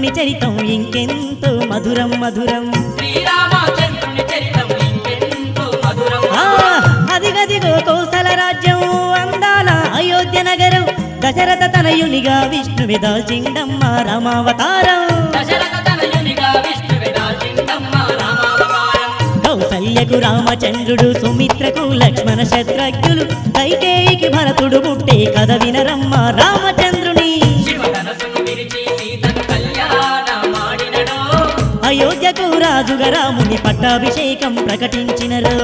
శ్రీరామచంద్రుని చరితం ఇంకెంతో మధురం మధురం శ్రీరామచంద్రుని చరితం ఇంకెంతో మధురం ఆ అదిగదిగో కౌసల రాజ్యం అందాల అయోధ్య నగరం దశరథ తనయునిగా విష్ణువి దాల్చిండమ్మ రామావతారం దశరథ తనయునిగా విష్ణువే దాల్చిందమ్మ రామావతారం కౌసల్యకు రామచంద్రుడు సుమిత్రకు లక్ష్మణ శత్రుఘ్నులు కైకేయికి భరతుడు పుట్టే కథ వినరమ్మ రామచంద్రుని శివధనసును విరిచి సీతను కళ్యాణమాడినడో అయోధ్యకు రాజుగా రాముని పట్టాభిషేకం ప్రకటించినరు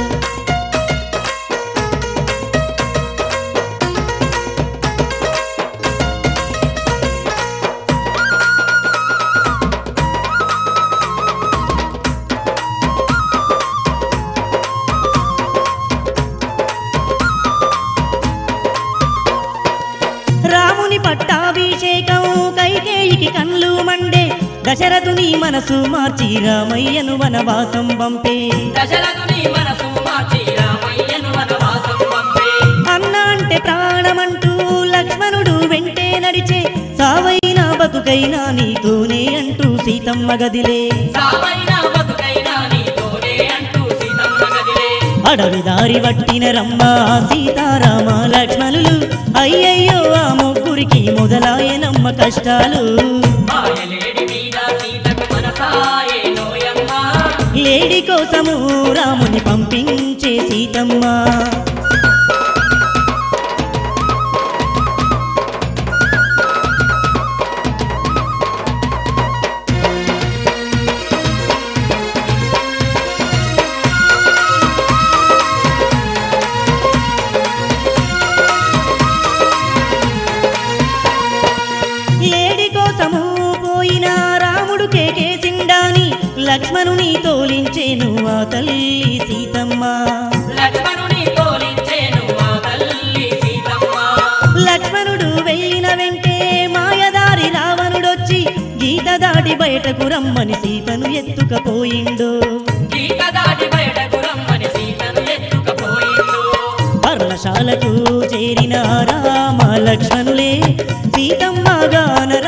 రాముని పట్టాభిషేకం కైకేయికి కళ్ళు మండే దశరథుని మనసు మార్చి రామయ్యను వనవాసం పంపే దశరథుని మనసు మార్చి రామయ్యను వనవాసం పంపే అన్న అంటే ప్రాణమంటూ లక్ష్మణుడు వెంటే నడిచే సావైనా బతుకైనా నీతోనే అంటూ సీతమ్మ గదిలే సావైనా బతుకైనా నీతోనే అంటూ సీతమ్మ గదిలే అడవి దారి పట్టిన రమ్మ సీతారామ లక్ష్మణులు అయ్యయ్యో ఆ ముగ్గురికి మొదలాయనమ్మ కష్టాలు మాయలేడి మీద సీతకు మనసాయే నోయమ్మ లేడి కోసము రాముని పంపించే సీతమ్మ ఏడి కోసము పోయిన రాముడు కేకేసిండాని లక్ష్మణుని తోలించేను ఆ తల్లి సీతమ్మ లక్ష్మణుని తోలించేను ఆ తల్లి సీతమ్మ లక్ష్మణుడు వెళ్ళిన వెంటే మాయదారి రావణుడొచ్చి గీత దాటి బయటకు రమ్మని సీతను ఎత్తుకపోయిండు గీత దాటి బయటకు రమ్మని సీతను ఎత్తుకపోయిండు పర్ణశాలకు చేరిన రామ లక్ష్మణులే సీతమ్మ గాన